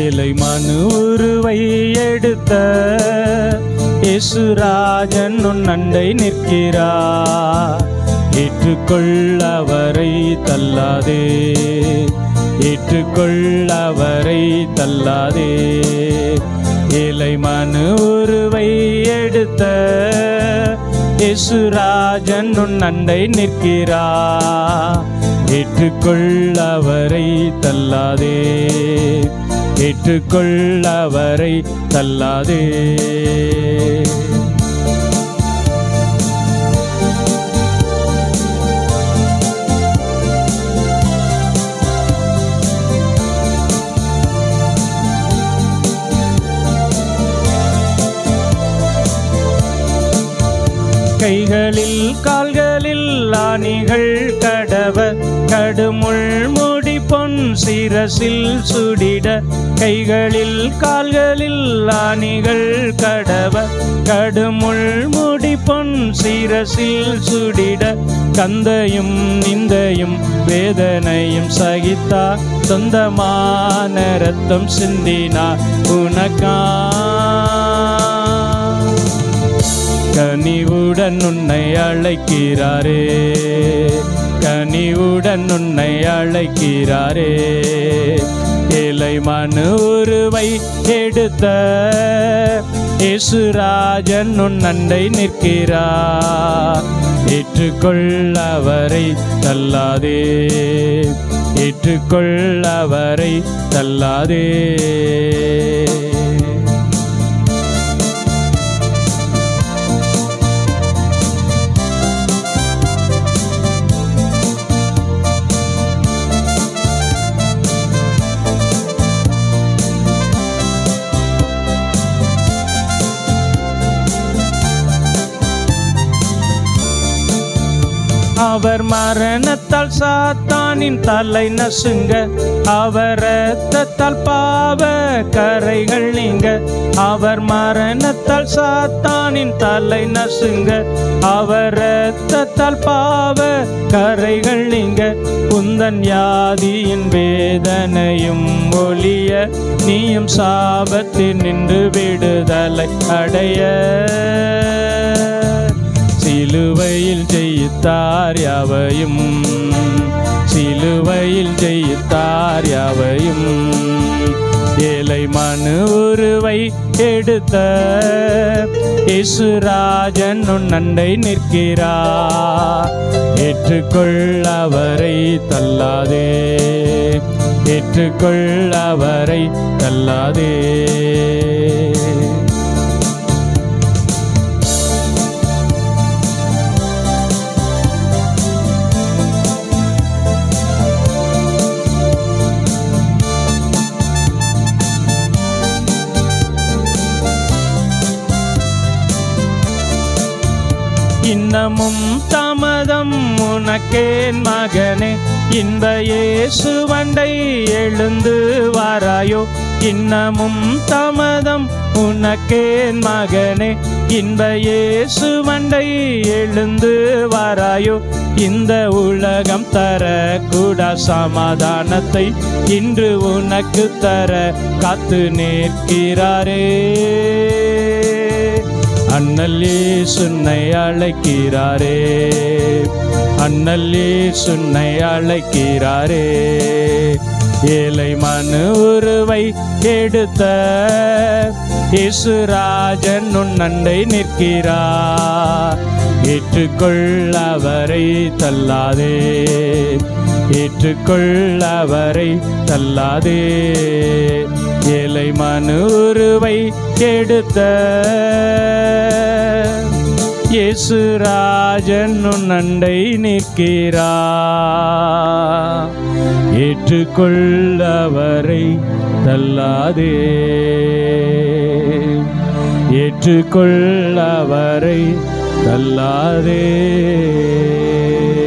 ஏழை மனு உருவை எடுத்த இயேசுராஜன் உன் அண்டை நிற்கிறார் ஏற்றுக்கொள் அவரை தள்ளாதே ஏற்றுக்கொள் அவரை தள்ளாதே ஏழை மனு உருவை எடுத்த இயேசுராஜன் உன் அண்டை நிற்கிறார் ஏற்றுக்கொள் அவரை தள்ளாதே ஏற்றுக்கொள் அவரை தள்ளாதே கைகளில் கால்களில் ஆணிகள் கடவ கடுமுள் முடி பொன் சிரசில் சுடிட கைகளில் கால்களில் ஆணிகள் கடவ கடுமுள் முடி பொன் சிரசில் சுடிட கந்தையும் நிந்தையும் வேதனையும் சகித்தா சொந்தமான ரத்தம் சிந்தினார் உனக்கா கனிவுடன் உன்னை அழைக்கிறாரே கனிவுடன் உன்னை அழைக்கிறாரே ஏழை மனு உருவை எடுத்த இயேசுராஜன் உன் அண்டை நிற்கிறார் ஏற்றுக்கொள் அவரை தள்ளாதே ஏற்றுக்கொள் அவரை தள்ளாதே அவர் மரணத்தால் சாத்தானின் தலை நசுங்க அவர் ரத்தத்தால் பாவ கரைகள் நீங்க அவர் மரணத்தால் சாத்தானின் தலை நசுங்க அவர் ரத்தத்தால் பாவ கரைகள் நீங்க குந்தன் யாதியின் வேதனையும் ஒளிய நீயும் சாபத்தில் நின்று விடுதலை அடைய சிலுவையில் ஜெயித்தார் யாவையும் சிலுவையில் ஜெயித்தார் யாவையும் ஏழை மனு உருவை எடுத்த இசுராஜன் உன் அண்டை நிற்கிறார் ஏற்றுக்கொள் அவரை தள்ளாதே ஏற்றுக்கொள் அவரை தள்ளாதே இன்னமும் தாமதம் உனக்கேன் மகனே இன்ப இயேசு வண்டை எழுந்து வாராயோ இன்னமும் தாமதம் உனக்கேன் மகனே இன்ப இயேசு வண்டை எழுந்து வாராயோ இந்த உலகம் தர கூட சமாதானத்தை இன்று உனக்கு தர காத்து நிற்கிறாரே அண்ணல்லே சுன்னை அழைக்கிறாரே அண்ணல்லே சுன்னை அழைக்கிறாரே ஏழை மனு உருவை எடுத்த இசுராஜன் உன் அண்டை நிற்கிறார் ஏற்றுக்கொள் அவரை தள்ளாதே ஏற்றுக்கொள் அவரை தள்ளாதே ஏழை மனு உருவை எடுத்த இயேசுராஜன் உன் அண்டை நிற்கிறா ஏற்றுக்கொள் அவரை தள்ளாதே ஏற்றுக்கொள் அவரை தள்ளாதே